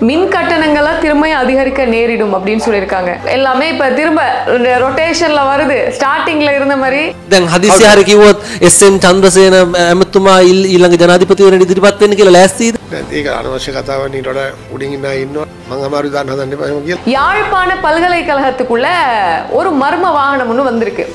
மின் கட்டணங்களை திரும்ப அதிகரிக்க நேரிடும் அப்படின்னு சொல்லியிருக்காங்க எல்லாமே இப்ப திரும்ப ரொட்டேஷன்ல வருது ஸ்டார்டிங்ல இருந்த மாதிரி දැන් හදිසි හරි කිව්වොත් එස්.එම්. චන්ද්‍රසේන ඇමතුමා ඉල්- ඊළඟ ජනාධිපතිවරණ ඉදිරිපත් වෙන්න කියලා ලෑස්තිද? ඒක අනවශ්‍ය කතාව නීට වඩා උඩින් ඉන්න ඉන්නවා මං අමාරු දාන්න හදන්න එපා එහෙම කියලා. யாழ்ப்பாண பல்கலைக்கழகத்துக்குள்ள ஒரு மர்ம வாகனம் ஒன்று வந்திருக்கு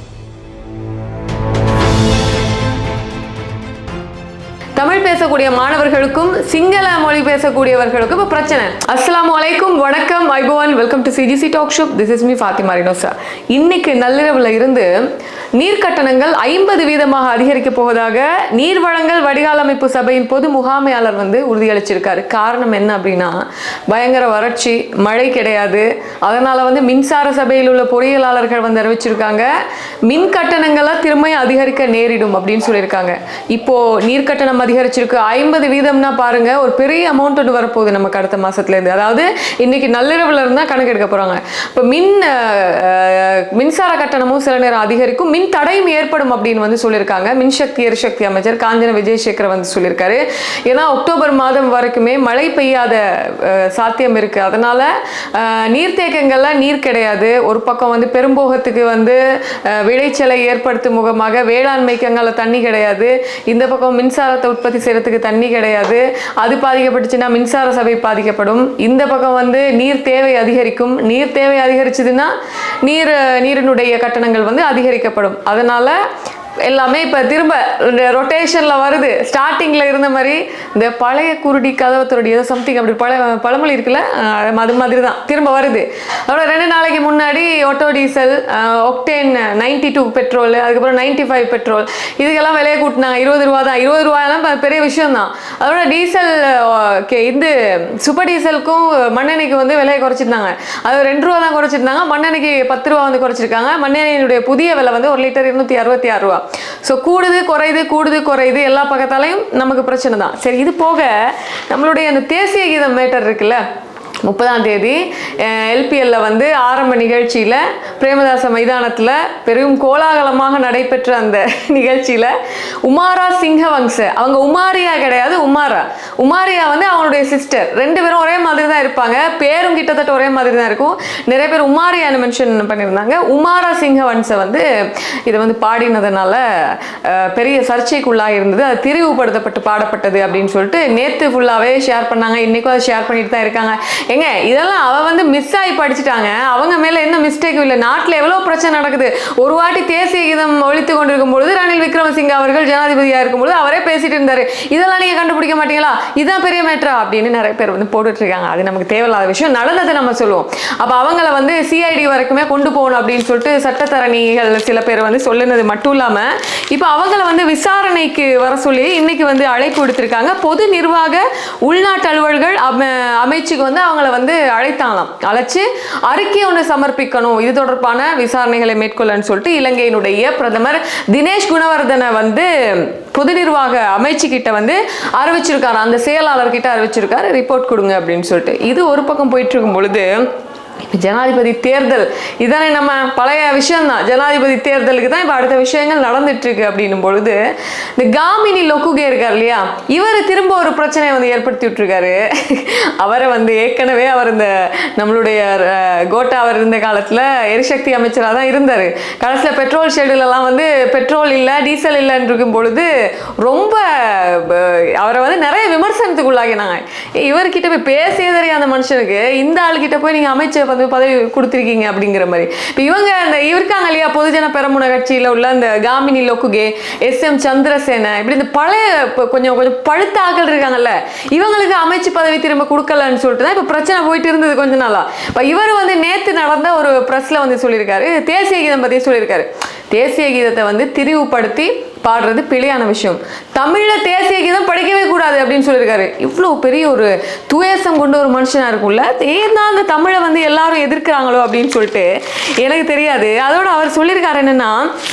தமிழ் பேசக்கூடிய மாணவர்களுக்கும் சிங்கள மொழி பேசக்கூடியவர்களுக்கும் இப்போ பிரச்சனை அஸ்ஸலாமு அலைக்கும் வணக்கம் ஐபோவன் welcome to CGC talk show this is me Fathima Rinosa இன்னைக்கு நள்ளிரவுல இருந்து நீர் கட்டணங்கள் ஐம்பது வீதமாக அதிகரிக்க போவதாக நீர் வழங்கல் வடிகால் அமைப்பு சபையின் பொது முகாமையாளர் வந்து உறுதியளிச்சிருக்காரு காரணம் என்ன அப்படின்னா பயங்கர வறட்சி மழை கிடையாது அதனால வந்து மின்சார சபையில் உள்ள பொறியியலாளர்கள் வந்து அறிவிச்சிருக்காங்க மின் கட்டணங்களை திரும்ப அதிகரிக்க நேரிடும் அப்படின்னு சொல்லியிருக்காங்க இப்போ நீர் கட்டணம் அதிகரிச்சிருக்கு ஐம்பது வீதம்னா பாருங்க ஒரு பெரிய அமௌண்ட் ஒன்று வரப்போகுது நமக்கு அடுத்த மாசத்துல இருந்து அதாவது இன்னைக்கு நள்ளிரவுல இருந்தா கணக்கு எடுக்க போறாங்க இப்போ மின் அஹ், அஹ், மின்சார கட்டணமும் சில நேரம் அதிகரிக்கும் மின் தடையும் ஏற்படும் அப்படின்னு வந்து சொல்லியிருக்காங்க மின்சக்தி எரிசக்தி அமைச்சர் காஞ்சன விஜயசேகர் வந்து சொல்லியிருக்காரு ஏன்னா அக்டோபர் மாதம் வரைக்குமே மழை பெய்யாத அஹ், சாத்தியம் இருக்கு அதனால அஹ், நீர்த்தேக்கங்கள்ல நீர் கிடையாது ஒரு பக்கம் வந்து பெரும்போகத்துக்கு வந்து அஹ், விளைச்சலை ஏற்படுத்தும் முகமாக வேளாண்மைக்கு அங்கால தண்ணி கிடையாது இந்த பக்கம் மின்சாரத்தை உற்பத்தி செய்யறதுக்கு தண்ணி கிடையாது அது பாதிக்கப்பட்டுச்சுன்னா மின்சார சபை பாதிக்கப்படும் இந்த பக்கம் வந்து நீர் தேவை அதிகரிக்கும் நீர் தேவை அதிகரிச்சதுன்னா நீர் நீரினுடைய கட்டணங்கள் வந்து அதிகரிக்கப்படும் அதனால எல்லாமே இப்போ திரும்ப ரொட்டேஷன்ல வருது ஸ்டார்டிங்ல இருந்த மாதிரி இந்த பழைய குருடி கதவத்தோடைய ஏதோ சம்திங் அப்படி பழ பழமொழி இருக்குல்ல அஹ் அது மாதிரி தான் திரும்ப வருது அதோட ரெண்டு நாளைக்கு முன்னாடி auto diesel octane ninety two petrol அதுக்கப்புறம் நைன்டி ஃபைவ் பெட்ரோல் இதுக்கெல்லாம் விலையை கூட்டினாங்க இருபது ரூபா தான் இருபது ரூபாயெல்லாம் ப- பெரிய விஷயம் தான் அதோட டீசல் அஹ், கே- இது சூப்பர் டீசலுக்கும் மண்ணெண்ணெய்க்கு வந்து விலையை குறைச்சிருந்தாங்க அது ரெண்டு ரூபா தான் குறைச்சிருந்தாங்க மண்ணெண்ணெய்க்கு பத்து ரூபா வந்து குறைச்சிருக்காங்க மண்ணெண்ணெயினுடைய புதிய விலை வந்து ஒரு லிட்டர் இருநூத்தி அறுபத்தி ஆறு ரூபா ஸோ கூடுது குறையுது கூடுது குறையுது எல்லா பக்கத்தாலையும் நமக்கு பிரச்சனை தான் சரி இது போக நம்மளுடைய அந்த தேசிய கீதம் மேட்டர் இருக்குல்ல முப்பதாம் தேதி எல்பிஎல்ல வந்து ஆரம்ப நிகழ்ச்சியில் பிரேமதாச மைதானத்தில் பெரும் கோலாகலமாக நடைபெற்ற அந்த நிகழ்ச்சியில் உமாரா சிங்கவங்ச அவங்க உமாரியா கிடையாது உமாரா உமாரியா வந்து அவங்களுடைய சிஸ்டர் ரெண்டு பேரும் ஒரே மாதிரி தான் இருப்பாங்க பேரும் கிட்டத்தட்ட ஒரே மாதிரி தான் இருக்கும் நிறைய பேர் உமாரியான்னு மென்ஷன் பண்ணியிருந்தாங்க உமாரா சிங்கவன்ச வந்து இதை வந்து பாடினதுனால அஹ், பெரிய சர்ச்சைக்குள்ளாக இருந்தது அது திரிவுபடுத்தப்பட்டு பாடப்பட்டது அப்படின்னு சொல்லிட்டு நேற்று ஃபுல்லாகவே ஷேர் பண்ணாங்க இன்றைக்கும் அதை ஷேர் பண்ணிட்டு தான் இருக்காங்க ஏங்க இதெல்லாம் அவ வந்து மிஸ் ஆகி படிச்சுட்டாங்க அவங்க மேலே எந்த மிஸ்டேக்கும் இல்லை நாட்டில் எவ்வளோ பிரச்சனை நடக்குது ஒரு வாட்டி தேசிய கீதம் ஒழித்து கொண்டிருக்கும் பொழுது ரணில் விக்ரமசிங்க அவர்கள் ஜனாதிபதியாக இருக்கும்பொழுது அவரே பேசிட்டு இருந்தாரு இதெல்லாம் நீங்கள் கண்டுபிடிக்க மாட்டீங்களா இதான் பெரிய மேட்ரா அப்படின்னு நிறைய பேர் வந்து போட்டுட்டு இருக்காங்க அது நமக்கு தேவையில்லாத விஷயம் நடந்ததை நம்ம சொல்லுவோம் அப்போ அவங்கள வந்து சிஐடி வரைக்குமே கொண்டு போகணும் அப்படின்னு சொல்லிட்டு சட்டத்தரணிகள் சில பேர் வந்து சொல்லுனது மட்டும் இல்லாமல் இப்போ அவங்கள வந்து விசாரணைக்கு வர சொல்லி இன்னைக்கு வந்து அழைப்பு விடுத்திருக்காங்க பொது நிர்வாக உள்நாட்டு அலுவல்கள் அம- அமைச்சுக்கு வந்து அவங்கள வந்து அழைத்தாங்களாம் அழைச்சு அறிக்கை ஒன்று சமர்ப்பிக்கணும் இது தொடர்பான விசாரணைகளை மேற்கொள்ளன்னு சொல்லிட்டு இலங்கையினுடைய பிரதமர் தினேஷ் குணவர்தன வந்து பொது நிர்வாக அமைச்சு கிட்ட வந்து அறிவிச்சிருக்காரு அந்த செயலாளர் கிட்ட அறிவிச்சிருக்காரு ரிப்போர்ட் கொடுங்க அப்படின்னு சொல்லிட்டு இது ஒரு பக்கம் போயிட்டு இருக்கும் பொழுது இப்ப ஜனாதிபதி தேர்தல் இதானே நம்ம பழைய விஷயம்தான் ஜனாதிபதி தேர்தலுக்கு தான் இப்போ அடுத்த விஷயங்கள் நடந்துட்டு இருக்கு அப்படின்னும் பொழுது இந்த காமினி லொக்குகே இருக்கார் இல்லையா இவர் திரும்ப ஒரு பிரச்சனையை வந்து ஏற்படுத்தி விட்டுருக்காரு அவரை வந்து ஏற்கனவே அவர் இந்த நம்மளுடைய அஹ், கோட்டா அவர் இருந்த காலத்தில் எரிசக்தி அமைச்சராக தான் இருந்தார் கடைசியில் பெட்ரோல் ஷெட்யூலெல்லாம் வந்து பெட்ரோல் இல்லை டீசல் இல்லைன்னு இருக்கும் பொழுது ரொம்ப அஹ், அவரை வந்து நிறைய விமர்சனத்துக்கு உள்ளாகினாங்க ஏய், இவர்கிட்ட போய் பேசியே தெரியும் அந்த மனுஷனுக்கு இந்த ஆளுகிட்ட போய் நீங்கள் அமைச்சர் வந்து பதவி கொடுத்துருக்கீங்க அப்படிங்கிற மாதிரி இப்போ இவங்க அந்த இருக்காங்க இல்லையா பொதுஜன பெரமுன கட்சியில் உள்ள அந்த காமினி லொக்குகே எஸ் எம் சந்திரசேன இப்படி இந்த பழைய இப்ப கொஞ்சம் கொஞ்சம் பழுத்த ஆட்கள் இருக்காங்கல்ல இவங்களுக்கு அமைச்சு பதவி திரும்ப கொடுக்கலன்னு சொல்லிட்டு தான் இப்போ பிரச்சனை போயிட்டு இருந்தது கொஞ்ச நாளா இப்போ இவர் வந்து நேற்று நடந்த ஒரு ப்ரெஸ்ல வந்து சொல்லியிருக்காரு தேசிய கீதம் பற்றி சொல்லியிருக்காரு தேசிய கீதத்தை வந்து திரிவுபடுத்தி பாடுறது பிழையான விஷயம் தமிழ்ல தேசிய கீதம் படிக்கவே கூடாது அப்படின்னு சொல்லியிருக்காரு இவ்வளோ பெரிய ஒரு துவேசம் கொண்ட ஒரு மனுஷனா இருக்கும்ல ஏன் தான் அந்த தமிழை வந்து எல்லாரும் எதிர்க்கிறாங்களோ அப்படின்னு சொல்லிட்டு எனக்கு தெரியாது அதோட அவர் சொல்லியிருக்காரு என்னன்னா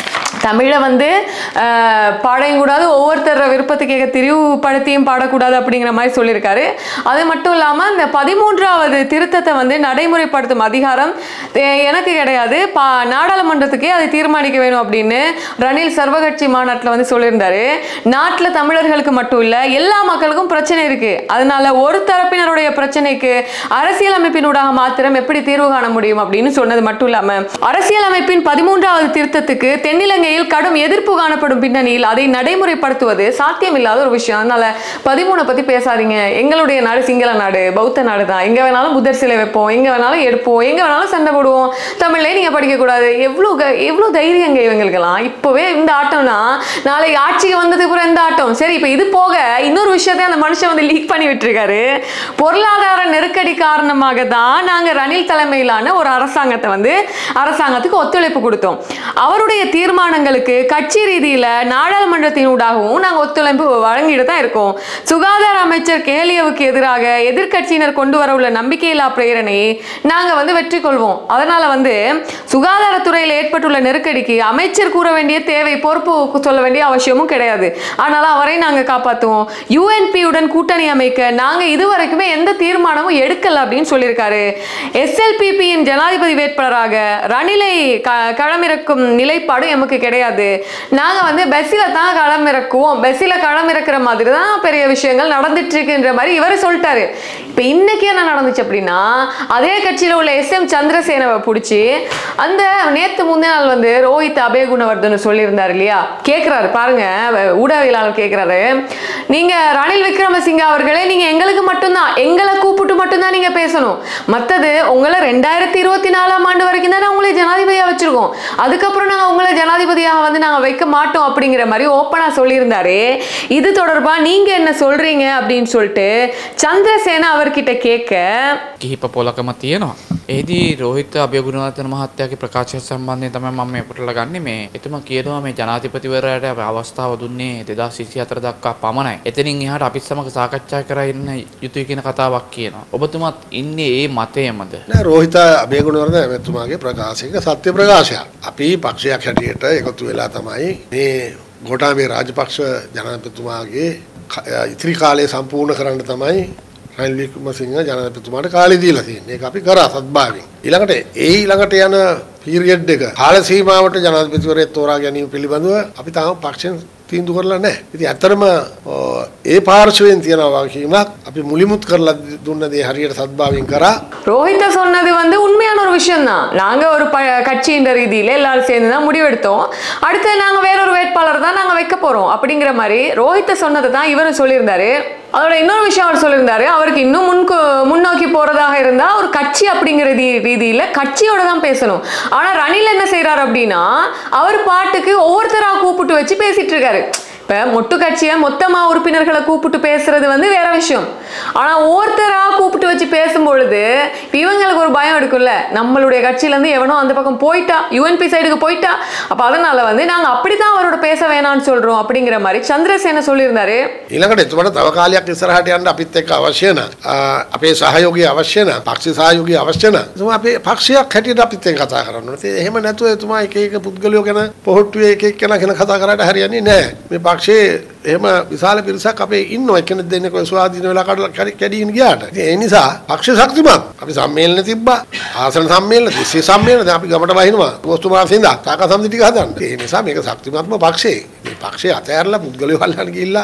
தமிழை வந்து அஹ், பாடவும் கூடாது ஒவ்வொருத்தர விருப்பத்துக்கு ஏற்ற திரிவுபடுத்தியும் பாடக்கூடாது அப்படிங்கிற மாதிரி சொல்லியிருக்காரு அது மட்டும் இல்லாமல் இந்த பதிமூன்றாவது திருத்தத்தை வந்து நடைமுறைப்படுத்தும் அதிகாரம் எ- எனக்கு கிடையாது பா நாடாளுமன்றத்துக்கே அதை தீர்மானிக்க வேணும் அப்படின்னு ரணில் சர்வகட்சி மாநாட்டில் வந்து சொல்லியிருந்தாரு நாட்டில் தமிழர்களுக்கு மட்டும் இல்லை எல்லா மக்களுக்கும் பிரச்சனை இருக்கு அதனால ஒரு தரப்பினருடைய பிரச்சனைக்கு அரசியலமைப்பினூடாக மாத்திரம் எப்படி தீர்வு காண முடியும் அப்படின்னு சொன்னது மட்டும் இல்லாம அரசியலமைப்பின் பதிமூன்றாவது திருத்தத்துக்கு தென்னிலங்கையில் கடும் எதிர்ப்பு காணப்படும் பின்னணியில் அதை நடைமுறைப்படுத்துவது சாத்தியமில்லாத ஒரு விஷயம் அதனால பதிமூணை பத்தி பேசாதீங்க எங்களுடைய நாடு சிங்கள நாடு பௌத்த நாடு தான் எங்க வேணாலும் புத்தர் சிலை வைப்போம் எங்க வேணாலும் எடுப்போம் எங்க வேணாலும் சண்டை போடுவோம் தமிழ்லயே நீங்க படிக்க கூடாது எவ்வளவு க- எவ்வளவு தைரியங்க இவங்களுக்கெல்லாம் இப்பவே இந்த ஆட்டம்னா நாளை ஆட்சிக்கு வந்ததுக்கு அப்புறம் இந்த ஆட்டம் சரி இப்ப இது போக இன்னொரு விஷயத்தை அந்த மனுஷன் வந்து லீக் பண்ணி விட்டுருக்காரு பொருளாதார நெருக்கடி காரணமாக தான் நாங்க ரணில் தலைமையிலான ஒரு அரசாங்கத்தை வந்து அரசாங்கத்துக்கு ஒத்துழைப்பு கொடுத்தோம் அவருடைய தீர்மானங்களுக்கு கட்சி ரீதியில நாடாளுமன்றத்தினூடாகவும் நாங்க ஒத்துழைப்பு வழங்கிட்டு தான் இருக்கோம் சுகாதார அமைச்சர் கேலியவுக்கு எதிராக எதிர்க்கட்சியினர் கொண்டு வர உள்ள நம்பிக்கையில்லா பிரேரணையை நாங்க வந்து வெற்றி கொள்வோம் அதனால வந்து சுகாதாரத்துறையில் ஏற்பட்டுள்ள நெருக்கடிக்கு அமைச்சர் கூற வேண்டிய தேவை பொறுப்பு சொல்ல வேண்டிய அவசியமும் கிடையாது அதனால அவரை நாங்க காப்பாத்துவோம் யூஎன்பி உடன் கூட்டணி அமைக்க நாங்க இதுவரைக்குமே எந்த தீர்மானமும் எடுக்கல அப்படின்னு சொல்லியிருக்காரு எஸ்எல்பிபியின் ஜனாதிபதி வேட்பாளராக ரணிலை க- களமிறக்கும் நிலைப்பாடு எமக்கு கிடையாது நாங்க வந்து பஸ்ஸில தான் களமிறக்குவோம் பஸ்ஸில களமிறக்குற மாதிரி தான் பெரிய விஷயங்கள் நடந்துட்டு இருக்குன்ற மாதிரி இவர் சொல்லிட்டாரு இப்ப இன்னைக்கு என்ன நடந்துச்சு அப்படின்னா அதே கட்சியில உள்ள எஸ் எம் சந்திரசேனவை பிடிச்சி அந்த நேத்து முந்தின நாள் வந்து ரோஹித் அபயகுணவர்தன் சொல்லியிருந்தார் இல்லையா கேட்கிறாரு பாருங்க வ- ஊடகவியலாளர் கேட்கிறாரு நீங்க ரணில் விக்ரமசிங்க அவர்களே நீங்க எங்களுக்கு மட்டும்தான் எங்களை கூப்பிட்டு மட்டும்தான் நீங்க பேசணும் மத்தது உங்களை ரெண்டாயிரத்தி இருபத்தி நாலாம் ஆண்டு வரைக்கும் தானே உங்களை ஜனாதிபதியா வச்சிருக்கோம் அதுக்கப்புறம் நாங்க உங்களை ஜனாதிபதியாக வந்து நாங்க வைக்க மாட்டோம் அப்படிங்கிற மாதிரி ஓப்பனா சொல்லியிருந்தாரு இது தொடர்பா நீங்க என்ன சொல்றீங்க அப்படின்னு சொல்லிட்டு சந்திரசேனா அவர்கிட்ட கேட்க කිහිප පොලකම තියෙනවා. ඒදී රෝහිත අභයගුණවර්ධන මහත්තයාගේ ප්‍රකාශය සම්බන්ධයෙන් තමයි මම මේ පුටල ගන්නේ මේ එතුමා කියනවා මේ ජනාධිපතිවරයාට අවස්ථාව දුන්නේ 2024 දක්වා පමණයි. එතනින් එහාට අපිත් සමග සාකච්ඡා කර ඉන්න යුතුයි කියන කතාවක් කියනවා. ඔබතුමාත් ඉන්නේ ඒ මතයමද? නෑ රෝහිත අභයගුණවර්ධන ඇමතුමාගේ ප්‍රකාශයක සත්‍ය ප්‍රකාශයක්. අපි පක්ෂයක් හැටියට එකතු වෙලා තමයි මේ ගොටාබේ රාජපක්ෂ ජනාධිපතිතුමාගේ ක- ඉතිරි කාලය සම්පූර්ණ කරන්න තමයි රනිල් වික්‍රමසිංහ ජනාධිපතිතුමාට කාලය දීලා තියෙන්නේ. ඒක අපි කරා සත්භාවයෙන්. ඊළඟට ඒ ඊළඟට යන පීරියඩ් එක කාල සීමාවට ජනාධිපතිවරයෙක් තෝරා ගැනීම පිළිබඳව අපි තාම පක්ෂෙන් තීන්දුව කරලා නැහැ. ඉතින් ඇත්තටම ඔ, ඒ පාර්ශවයෙන් තියෙන වගකීමක් අපි මුලිමුත් කරලා දුන්න දේ හරියට සත්භාවයෙන් කරා ரோஹித சொன்னது வந்து உண்மையான ஒரு விஷயம் தான் நாங்க ஒரு ப கட்சின்ற ரீதியில எல்லாரும் சேர்ந்து தான் முடிவெடுத்தோம் அடுத்து நாங்க வேறொரு வேட்பாளர் தான் நாங்க வைக்க போறோம் அப்படிங்கிற மாதிரி ரோஹித்த சொன்னதை தான் இவரும் சொல்லியிருந்தாரு அதோட இன்னொரு விஷயம் அவர் சொல்லியிருந்தாரு அவருக்கு இன்னும் முன்கு முன்னோக்கி போறதாக இருந்தா ஒரு கட்சி அப்படிங்கிற ரீ- ரீதியில கட்சியோட தான் பேசணும் ஆனா ரணில் என்ன செய்றாரு அப்படின்னா அவர் பாட்டுக்கு ஒவ்வொருத்தரா கூப்பிட்டு வச்சு பேசிட்டு இருக்காரு இப்ப மொட்டு கட்சியை மொத்தமா உறுப்பினர்களை கூப்பிட்டு பேசுறது வந்து வேற விஷயம் ஆனா ஒவ்வொருத்தரா கூப்பிட்டு வச்சு பேசும் பொழுது இப்ப இவங்களுக்கு ஒரு பயம் இருக்குல்ல நம்மளுடைய கட்சியில இருந்து எவனோ அந்த பக்கம் போயிட்டா யுஎன்பி சைடுக்கு போயிட்டா அப்ப அதனால வந்து நாங்க அப்படித்தான் அவரோட பேச வேணாம்னு சொல்றோம் அப்படிங்கிற மாதிரி சந்திரசேன சொல்லியிருந்தாரு ඊළඟට එතුමට තව කාලයක් ඉස්සරහට යන්න අපිත් එක්ක අවශ්‍ය නම් ආ, අපේ සහයෝගය අවශ්‍ය නම් පක්ෂ සහයෝගය අවශ්‍ය නම් එතුමා අපේ පක්ෂයක් හැටියට අපිත් එක්ක කතා කරන්න ඕනේ. ඉතින් එහෙම නැතුව එතුමා එක එක පුද්ගලයෝ ගැන පොහොට්ටුවේ එක එක්කෙනා ගැන කතා කරාට හරියන්නේ නැහැ. මේ පක්ෂයේ එහෙම විශාල පිරිසක් අපේ ඉන්නවා එක්කෙනෙක් දෙන්නෙක් ඔය ස්වාධීන වෙලා කඩලා කැඩි- කැඩීගෙන ගියාට. ඉතින් ඒ නිසා පක්ෂ ශක්තිමත්. අපි සම්මේලන තිබ්බා. ආසන සම්මේලන, දිස්සේ සම්මේලන දැන් අපි ගමට වහිනවා. අගෝස්තු මාසෙ ඉඳන් තාකා සමිති ටික හදන්න. ඒ නිසා මේක ශක්තිමත්ම පක්ෂේ. මේ පක්ෂේ අතෑරලා පුද්ගලයෝ අල්ලන්න ගිහිල්ලා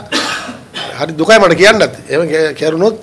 හරි දුකයි මට කියන්නත් එම කැරුණොත්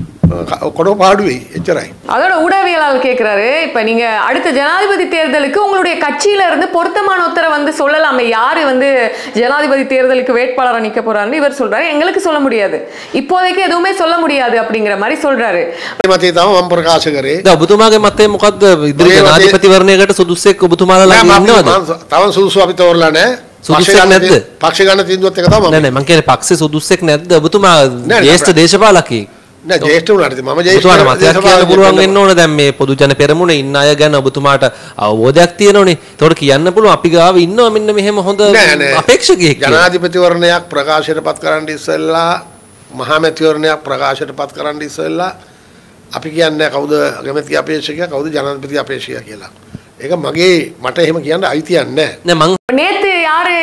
කොඩෝ පාඩුවෙයි එච්චරයි. அதோட ஊடகவியலாளர் கேட்கிறாரு இப்ப நீங்க அடுத்த ஜனாதிபதி தேர்தலுக்கு உங்களுடைய கட்சியில இருந்து பொருத்தமான உத்தரவை வந்து சொல்லலாமே யாரு வந்து ஜனாதிபதி தேர்தலுக்கு வேட்பாளரா நிக்க போறாருன்னு இவர் சொல்றாரு எங்களுக்கு சொல்ல முடியாது இப்போதைக்கு எதுவுமே சொல்ல முடியாது அப்படிங்கிற மாதிரி சொல்றாரு මතේ තම මම ප්‍රකාශ කරේ දැන් ඔබතුමාගේ මතය මොකක්ද ඉදිරි ඔය මතය- ජනාධිපතිවරණයකට සුදුස්සෙක් ඔබතුමාලා නෑ, ළඟ මම- ඉන්නවද මම තව සුදුසු අපි තෝරලා නැහැ. සුදුස්සෙක් පක්ෂ ගන්න නැද්ද? තී- පක්ෂ ගන්න තීන්දුවත් එක තමයි නෑ මම. නෑ මං කියන්නේ පක්ෂේ සුදුස්සෙක් නැද්ද ඔබතුමා නෑ, ජ්‍යෙෂ්ඨ නෑ. දේශපාලකයෙක් නෑ ජේෂ්ඨ වුණාට ඉතින් මම ජේෂ්ඨ ඔබතුමාට මතයක් කියන්න දේශපාලකයෙක් පුළුවන් වෙන්න වෙන්න ඕන දැන් මේ පොදු ජන පෙරමුණේ ඉන්න අය ගැන ඔබතුමාට අවබෝධයක් තියෙනවනේ ඒතකොට කියන්න පුළුවන් අපි ගාව ඉන්නවා මෙන්න මෙහෙම හොඳ නෑ නෑ අපේක්ෂකයෙක් කියලා. ජනාධිපතිවරණයක් ප්‍රකාශයට පත් කරන්න ඉස්සෙල්ලා මහමැතිවරණයක් ප්‍රකාශයට පත් කරන්න ඉස්සෙල්ලා අපි කියන්නේ කවුද අගමැති අපේක්ෂකයා කවුද ජනාධිපති අපේක්ෂකයා කියලා. ඒක මගේ මට එහෙම කියන්න අයිතියක් නැහැ. නෑ මං நேத்து யாரு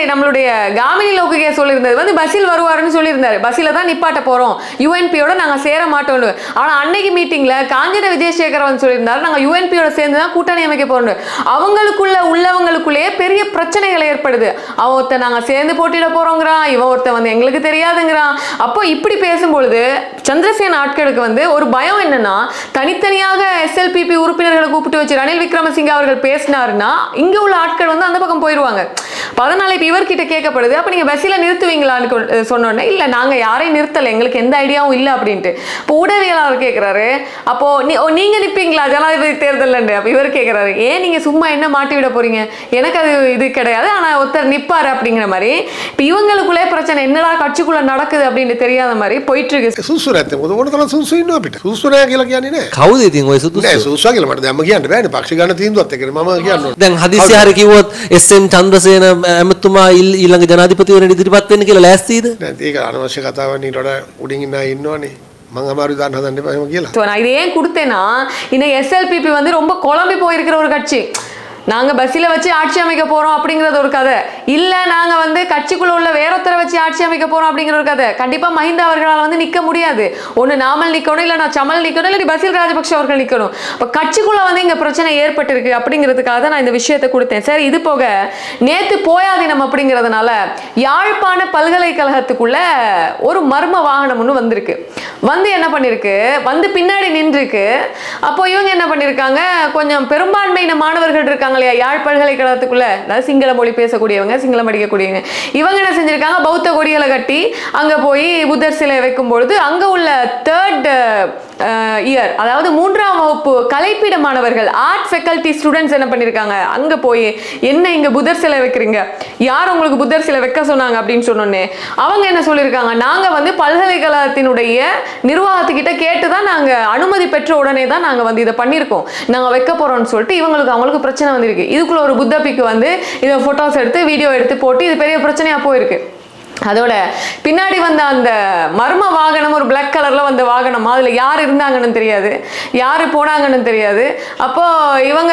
நம்மளுடைய காமினி லோககே சொல்லியிருந்தது வந்து பஸ்ஸில் வருவாருன்னு சொல்லியிருந்தாரு பஸ்ஸில் தான் நிப்பாட்ட போறோம் யூஎன்பியோட நாங்க சேர மாட்டோம்னு ஆனா அன்னைக்கு மீட்டிங்ல காஞ்சன விஜயசேகர் வந்து சொல்லியிருந்தாரு நாங்க யூஎன்பியோட சேர்ந்து தான் கூட்டணி அமைக்க போறோம் அவங்களுக்குள்ள உள்ளவங்களுக்குள்ளேயே பெரிய பிரச்சனைகள் ஏற்படுது அவன் ஒருத்தன் நாங்க சேர்ந்து போட்டியிட போறோங்கிறான் இவன் ஒருத்தன் வந்து எங்களுக்கு தெரியாதுங்கிறான் அப்போ இப்படி பேசும்பொழுது சந்திரசேன ஆட்களுக்கு வந்து ஒரு பயம் என்னன்னா தனித்தனியாக எஸ்எல்பிபி உறுப்பினர்களை கூப்பிட்டு வச்சு ரணில் விக்ரமசிங்க அவர்கள் பேசினாருன்னா இங்க உள்ள ஆட்கள் வந்து அந்த பக்கம் போயிடுவாங்க அப்ப அதனால இப்ப இவர்கிட்ட கேட்கப்படுது அப்ப நீங்க பஸ்ஸில் நிறுத்துவீங்களான்னு கொ- சொன்னோடனே இல்ல நாங்க யாரையும் நிறுத்தல எங்களுக்கு எந்த ஐடியாவும் இல்ல அப்படின்ட்டு இப்போ உடவியலாளர் கேட்கிறாரு அப்போ நீ ஓ, நீங்க நிப்பீங்களா ஜனாதிபதி தேர்தல் அப்ப இவர் கேட்கிறாரு ஏன் நீங்க சும்மா என்ன மாட்டி விட போறீங்க எனக்கு அது இது கிடையாது ஆனா ஒருத்தர் நிப்பாரு அப்படிங்கிற மாதிரி இப்ப இவங்களுக்குள்ளே பிரச்சனை என்னடா கட்சிக்குள்ள நடக்குது அப்படின்னு தெரியாத மாதிரி போயிட்டு இருக்கு සුසු ඇත මුද ොට තල සුසු ඉන්න අපිට සුසුනය කියලා කියන්නේ නෑ කවුද ඉතින් ඔය නෑ සුදුසු සුසා කියල මට දැම කියන්න බෑන පක්ෂ ගන්න තීන්දුවත් එක ම කියන්න දැන් හදිසි හරි කිව්වොත් එස්.එම්. චන්ද්‍රසේන ඇමතුමා ඉල්- ඊළඟ ජනාධිපතිවරණ ඉදිරිපත් වෙන්න කියලා ලෑස්තිද? ඒක අනවශ්‍ය කතාවන්නීටට උඩින් ඉන්න ඉන්නවානේ මං අමාරු දාන්න හදන්න පහම කියලා ஸோ நான் இதை ஏன் கொடுத்தேன்னா இன்னைக்கு எஸ்எல்பிபி வந்து ரொம்ப குழம்பி போயிருக்கிற ஒரு கட்சி நாங்க பஸ்ஸில் வச்சு ஆட்சி அமைக்க போறோம் அப்படிங்கிறது ஒரு கதை இல்ல நாங்க வந்து கட்சிக்குள்ள உள்ள வேறொருத்தரை வச்சு ஆட்சி அமைக்க போறோம் அப்படிங்கிற ஒரு கதை கண்டிப்பா மஹிந்த அவர்களால் வந்து நிக்க முடியாது ஒண்ணு நாமல் நிக்கணும் இல்ல நான் சமல் நிக்கணும் இல்லாட்டி பசில் ராஜபக்ஷ அவர்கள் நிக்கணும் இப்ப கட்சிக்குள்ள வந்து இங்க பிரச்சனை ஏற்பட்டிருக்கு அப்படிங்கிறதுக்காக தான் நான் இந்த விஷயத்தை கொடுத்தேன் சரி இது போக நேத்து போயாதினம் அப்படிங்கிறதுனால யாழ்ப்பாண பல்கலைக்கழகத்துக்குள்ள ஒரு மர்ம வாகனம் ஒன்று வந்திருக்கு வந்து என்ன பண்ணிருக்கு வந்து பின்னாடி நின்றுருக்கு அப்போ இவங்க என்ன பண்ணிருக்காங்க கொஞ்சம் பெரும்பான்மையின மாணவர்கள் இருக்காங்க இல்லையா யாழ் பல்கலைக்கழகத்துக்குள்ள அதாவது சிங்கள மொழி பேசக்கூடியவங்க சிங்களம் படிக்கக்கூடியவங்க இவங்க என்ன செஞ்சிருக்காங்க பௌத்த கொடிகளை கட்டி அங்க போய் புத்தர் சிலை வைக்கும் பொழுது அங்க உள்ள தேர்ட் இயர் அதாவது மூன்றாம் வகுப்பு கலைப்பிட மாணவர்கள் ஆர்ட் ஃபெக்கல்டி ஸ்டூடெண்ட்ஸ் என்ன பண்ணிருக்காங்க அங்க போய் என்ன இங்க புத்தர் சிலை வைக்கிறீங்க யார் உங்களுக்கு புத்தர் சிலை வைக்க சொன்னாங்க அப்படின்னு சொன்னோன்னே அவங்க என்ன சொல்லியிருக்காங்க நாங்க வந்து பல்கலைக்கழகத்தினுடைய நிர்வாகத்துக்கிட்ட கேட்டு தான் நாங்க அனுமதி பெற்ற உடனே தான் நாங்க வந்து இதை பண்ணியிருக்கோம் நாங்க வைக்க போறோம்னு சொல்லிட்டு இவங்களுக்கு அவங்களுக்கு பிரச்சனை வந்திருக்கு இதுக்குள்ள ஒரு புத்த பிக்கு வந்து இதை போட்டோஸ் எடுத்து வீடியோ எடுத்து போட்டு இது பெரிய பிரச்சனையா போயிருக்கு அதோட பின்னாடி வந்த அந்த மர்ம வாகனம் ஒரு பிளாக் கலர்ல வந்த வாகனம் அதுல யார் இருந்தாங்கன்னு தெரியாது யார் போனாங்கன்னு தெரியாது அப்போ இவங்க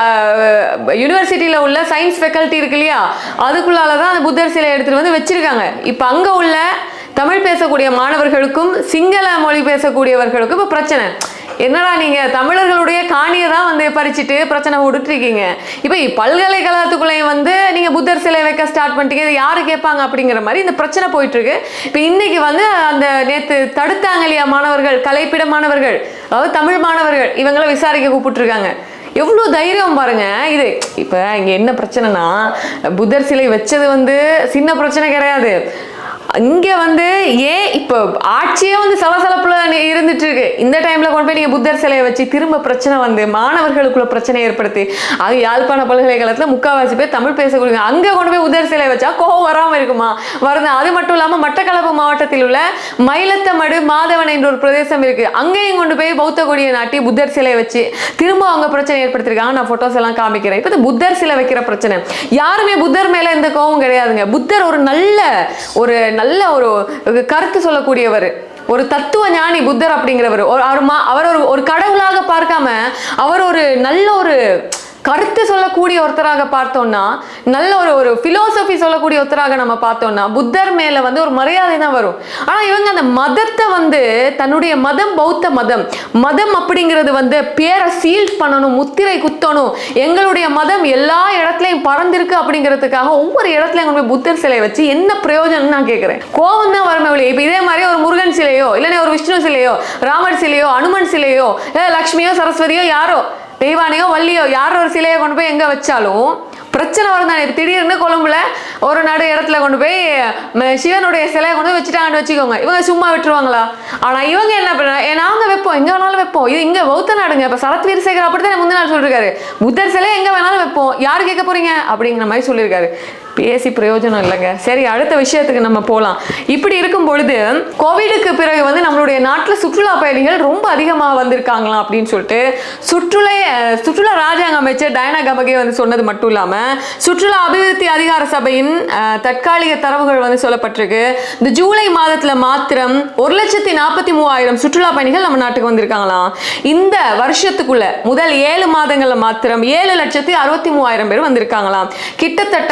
யூனிவர்சிட்டியில உள்ள சயின்ஸ் ஃபெக்கல்ட்டி இருக்கு இல்லையா அதுக்குள்ளால தான் அந்த புத்தர் சிலை எடுத்துட்டு வந்து வச்சிருக்காங்க இப்போ அங்க உள்ள தமிழ் பேசக்கூடிய மாணவர்களுக்கும் சிங்கள மொழி பேசக்கூடியவர்களுக்கும் இப்போ பிரச்சனை என்னடா நீங்க தமிழர்களுடைய காணியை தான் வந்து பறிச்சுட்டு பிரச்சனை விட்டுருக்கீங்க இப்போ பல்கலைக்கழகத்துக்குள்ளேயும் வந்து நீங்க புத்தர் சிலை வைக்க ஸ்டார்ட் பண்ணிட்டீங்க இது யாரு கேட்பாங்க அப்படிங்கிற மாதிரி இந்த பிரச்சனை போயிட்டு இருக்கு இப்போ இன்னைக்கு வந்து அந்த நேத்து தடுத்தாங்க இல்லையா மாணவர்கள் கலைப்பிட மாணவர்கள் அதாவது தமிழ் மாணவர்கள் இவங்கள விசாரிக்க கூப்பிட்டுருக்காங்க எவ்வளோ தைரியம் பாருங்க இது இப்போ இங்கே என்ன பிரச்சனைனா புத்தர் சிலை வச்சது வந்து சின்ன பிரச்சனை கிடையாது இங்க வந்து ஏன் இப்போ ஆட்சியே வந்து சலசலப்புல நி- இருந்துட்டு இருக்கு இந்த டைம்ல கொண்டு போய் நீங்க புத்தர் சிலையை வச்சு திரும்ப பிரச்சனை வந்து மாணவர்களுக்குள்ள பிரச்சனை ஏற்படுத்தி அது யாழ்ப்பாண பல்கலைக்கழகத்துல முக்காவாசி பேர் தமிழ் பேசக்கூடிய அங்க கொண்டு போய் புத்தர் சிலை வச்சா கோவம் வராம இருக்குமா வருது அது மட்டும் இல்லாம மட்டக்களப்பு மாவட்டத்தில் உள்ள மயிலத்தமடு மாதவன் என்ற ஒரு பிரதேசம் இருக்கு அங்கேயும் கொண்டு போய் பௌத்த கொடியை நாட்டி புத்தர் சிலை வச்சு திரும்ப அவங்க பிரச்சனை ஏற்படுத்திருக்காங்க நான் போட்டோஸ் எல்லாம் காமிக்கிறேன் இப்போ இந்த புத்தர் சிலை வைக்கிற பிரச்சனை யாருமே புத்தர் மேல எந்த கோவம் கிடையாதுங்க புத்தர் ஒரு நல்ல ஒரு நல்ல ஒரு ஒரு கருத்து சொல்லக்கூடியவர் ஒரு தத்துவ ஞானி புத்தர் அப்படிங்கிறவர் ஒரு அவர் மா- அவர் ஒரு ஒரு கடவுளாக பார்க்காம அவர் ஒரு நல்ல ஒரு கருத்து சொல்லக்கூடிய ஒருத்தராக பார்த்தோம்னா நல்ல ஒரு ஒரு பிலோசபி சொல்லக்கூடிய ஒருத்தராக நம்ம பார்த்தோம்னா புத்தர் மேல வந்து ஒரு மரியாதை தான் வரும் ஆனா இவங்க அந்த மதத்தை வந்து தன்னுடைய மதம் பௌத்த மதம் மதம் அப்படிங்கிறது வந்து பேரை சீல்ட் பண்ணணும் முத்திரை குத்தணும் எங்களுடைய மதம் எல்லா இடத்துலையும் பறந்திருக்கு அப்படிங்கிறதுக்காக ஒவ்வொரு இடத்துலையும் கொண்டு போய் புத்தர் சிலை வச்சு என்ன பிரயோஜனம் நான் கேட்கிறேன் கோவம் தான் வரமே ஒழிய இப்போ இதே மாதிரி ஒரு முருகன் சிலையோ இல்லைன்னா ஒரு விஷ்ணு சிலையோ ராமர் சிலையோ அனுமன் சிலையோ இல்லை லக்ஷ்மியோ சரஸ்வதியோ யாரோ தெய்வானையோ வள்ளியோ யார் ஒரு சிலையை கொண்டு போய் எங்க வச்சாலும் பிரச்சனை வரும் தானே இப்ப திடீர்னு கொழும்புல ஒரு நடு இடத்துல கொண்டு போய் ம- சிவனுடைய சிலையை கொண்டு போய் வச்சுட்டாங்கன்னு வச்சுக்கோங்க இவங்க சும்மா விட்டுருவாங்களா ஆனா இவங்க என்ன பண்ண ஏ, நாங்க வைப்போம் எங்க வேணாலும் வைப்போம் இது இங்க பௌத்த நாடுங்க இப்ப சரத் வீரசேகர் அப்படித்தானே முந்தின நாள் சொல்லிருக்காரு புத்தர் சிலை எங்க வேணாலும் வைப்போம் யார் கேட்க போறீங்க அப்படிங்கிற மாதிரி சொல்லியிருக்காரு பேசி பிரயோஜனம் இல்லைங்க சரி அடுத்த விஷயத்துக்கு நம்ம போகலாம் இப்படி இருக்கும் பொழுது கோவிடுக்கு பிறகு வந்து நம்மளுடைய நாட்டில் சுற்றுலா பயணிகள் ரொம்ப அதிகமாக வந்திருக்காங்களாம் அப்படின்னு சொல்லிட்டு சுற்றுலா அஹ், சுற்றுலா ராஜாங்க அமைச்சர் டயனா கமகே வந்து சொன்னது மட்டும் இல்லாமல் சுற்றுலா அபிவிருத்தி அதிகார சபையின் அஹ், தற்காலிக தரவுகள் வந்து சொல்லப்பட்டிருக்கு இந்த ஜூலை மாதத்தில் மாத்திரம் ஒரு லட்சத்தி நாற்பத்தி மூவாயிரம் சுற்றுலா பயணிகள் நம்ம நாட்டுக்கு வந்திருக்காங்களாம் இந்த வருஷத்துக்குள்ள முதல் ஏழு மாதங்கள்ல மாத்திரம் ஏழு லட்சத்தி அறுபத்தி மூவாயிரம் பேர் வந்திருக்காங்களாம் கிட்டத்தட்ட இந்த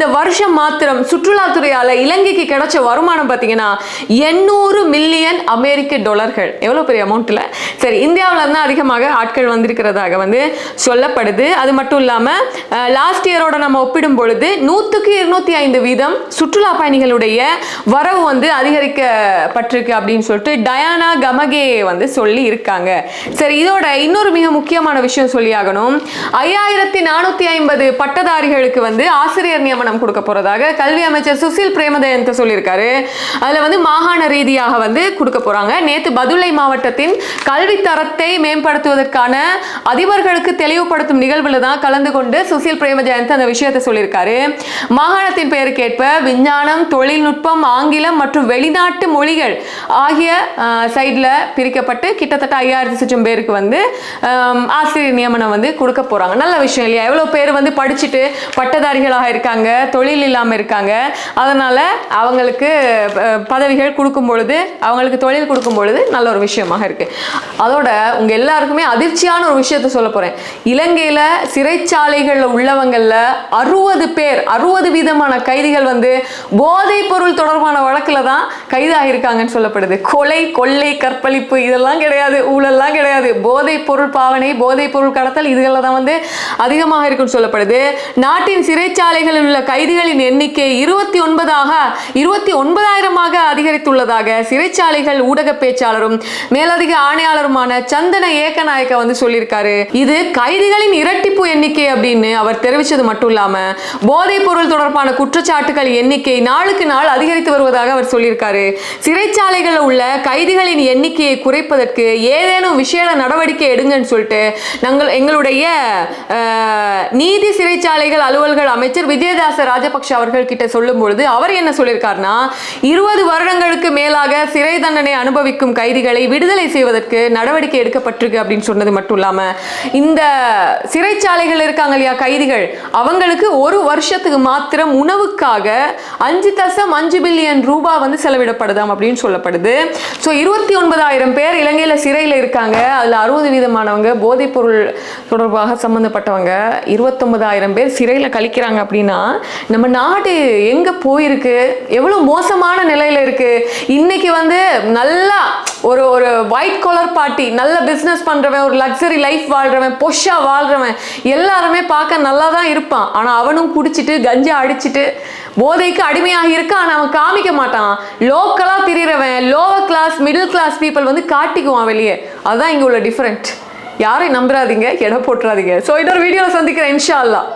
வருஷம் மாத்திரம் சுற்றுலாத்துறையால இலங்கைக்கு கிடைச்ச வருமானம் பார்த்தீங்கன்னா எண்ணூறு மில்லியன் அமெரிக்க டாலர்கள் எவ்வளோ பெரிய அமௌண்ட்ல சரி இந்தியாவுல இருந்து அதிகமாக ஆட்கள் வந்திருக்கிறதாக வந்து சொல்லப்படுது அது மட்டும் இல்லாமல் லாஸ்ட் இயரோட நம்ம ஒப்பிடும் பொழுது நூற்றுக்கு இருநூத்தி ஐந்து வீதம் சுற்றுலா பயணிகளுடைய வரவு வந்து அதிகரிக்கப்பட்டிருக்கு அப்படின்னு சொல்லிட்டு டயானா கமகே வந்து சொல்லி இருக்காங்க சரி இதோட இன்னொரு மிக முக்கியமான விஷயம் சொல்லி ஆகணும் ஐயாயிரத்தி நானூத்தி ஐம்பது பட்டதாரிகளுக்கு வந்து ஆசிரியர் நியமனம் கொடுக்க போறதாக கல்வி அமைச்சர் சுசில் பிரேமதயந்த சொல்லியிருக்காரு அதுல வந்து மாகாண ரீதியாக வந்து கொடுக்க போறாங்க நேத்து பதுளை மாவட்டத்தின் கல்வி தரத்தை மேம்படுத்துவதற்கான அதிபர்களுக்கு தெளிவுபடுத்தும் நிகழ்வுல தான் கலந்து கொண்டு சுசில் பிரேமஜயந்த் அந்த விஷயத்தை சொல்லியிருக்காரு மாகாணத்தின் பெயருக்கேற்ப விஞ்ஞானம் தொழில்நுட்பம் ஆங்கிலம் மற்றும் வெளிநாட்டு மொழிகள் ஆகிய சைடில் பிரிக்கப்பட்டு கிட்டத்தட்ட ஐயாயிரத்தி சுற்றம் பேருக்கு வந்து ஆம், ஆசிரியர் நியமனம் வந்து கொடுக்க போறாங்க நல்ல விஷயம் இல்லையா எவ்வளோ பேர் வந்து படிச்சுட்டு பட்டதாரிகளாக இருக்காங்க தொழில் இல்லாமல் இருக்காங்க அதனால அவங்களுக்கு அஹ், பதவிகள் கொடுக்கும் பொழுது அவங்களுக்கு தொழில் கொடுக்கும் பொழுது நல்ல ஒரு விஷயமாக இருக்கு அதோட உங்க எல்லாருக்குமே அதிர்ச்சியான ஒரு விஷயத்த சொல்ல போறேன் இலங்கையில சிறைச்சாலைகள்ல உள்ளவங்கள்ல அறுபது பேர் அறுபது வீதமான கைதிகள் வந்து போதைப் பொருள் தொடர்பான வழக்குல தான் கைதாகியிருக்காங்கன்னு சொல்லப்படுது கொலை கொள்ளை கற்பழிப்பு இதெல்லாம் கிடையாது ஊழல்லாம் கிடையாது போதைப் பொருள் பாவனை போதைப் பொருள் கடத்தல் இதுகளில் தான் வந்து அதிகமாக இருக்குன்னு சொல்லப்படுது நாட்டின் சிறைச்சாலைகளில் உள்ள கைதிகளின் எண்ணிக்கை இருபத்தி ஒன்பதாக இருபத்தி ஒன்பதாயிரமாக அதிகரித்துள்ளதாக சிறைச்சாலைகள் ஊடக பேச்சாளரும் மேலதிக ஆணையாளருமான சந்தன ஏக்கநாயக்க வந்து சொல்லியிருக்காரு இது கைதிகளின் இரட்டிப்பு எண்ணிக்கை அப்படின்னு அவர் தெரிவிச்சது மட்டும் இல்லாம போதைப் பொருள் தொடர்பான குற்றச்சாட்டுகள் எண்ணிக்கை நாளுக்கு நாள் அதிகரித்து வருவதாக அவர் சொல்லியிருக்காரு சிறைச்சாலைகளில் உள்ள கைதிகளின் எண்ணிக்கையை குறைப்பதற்கு ஏதேனும் விசேட நடவடிக்கை எடுங்கன்னு சொல்லிட்டு நாங்கள் எங்களுடைய அஹ், நீதி சிறைச்சாலைகள் அலுவல்கள் அமைச்சர் விஜயதாச ராஜபக்ஷ அவர்கள் கிட்ட சொல்லும் பொழுது அவர் என்ன சொல்லியிருக்காருன்னா இருபது வருடங்களுக்கு மேலாக சிறை தண்டனை அனுபவிக்கும் கைதிகளை விடுதலை செய்வதற்கு நடவடிக்கை எடுக்கப்பட்டிருக்கு அப்படின்னு சொன்னது மட்டும் இல்லாம இந்த சிறைச்சாலைகள் இருக்காங்க இல்லையா கைதிகள் அவங்களுக்கு ஒரு வருஷத்துக்கு மாத்திரம் உணவுக்காக அஞ்சு தசம் அஞ்சு பில்லியன் ரூபாய் வந்து செலவிடப்படுதாம் அப்படின்னு சொல்லப்படுது ஸோ இருபத்தி ஒன்பதாயிரம் பேர் இலங்கையில் சிறையில் இருக்காங்க அதில் அறுபது வீதமானவங்க போதைப் பொருள் தொடர்பாக சம்மந்தப்பட்டவங்க இருபத்தொன்பதாயிரம் பேர் சிறையில் கழிக்கிறாங்க அப்படின்னா நம்ம நாடு எங்கே போயிருக்கு எவ்வளோ மோசமான நிலையில் இருக்கு இன்னைக்கு வந்து நல்லா ஒரு ஒரு ஒயிட் காலர் பார்ட்டி நல்ல பிஸ்னஸ் பண்ணுறவன் ஒரு லக்ஸரி லைஃப் வாழ்றவன் பொஷா வாழ்றவன் எல்லாருமே பார்க்க நல்லா தான் இருப்பான் ஆனால் அவனும் குடிச்சிட்டு கஞ்சா அடிச்சிட்டு போதைக்கு அடிமையாக இருக்கான் ஆனால் அவன் காமிக்க மாட்டான் லோக்கலாக திரியிறவன் lower class middle class people வந்து காட்டிக்குவான் வெளியே அதுதான் இங்கே உள்ள டிஃப்ரெண்ட் யாரையும் நம்புறாதீங்க எடை போட்டுறாதீங்க ஸோ இன்னொரு வீடியோவில் சந்திக்கிறேன் இன்ஷா அல்லாஹ்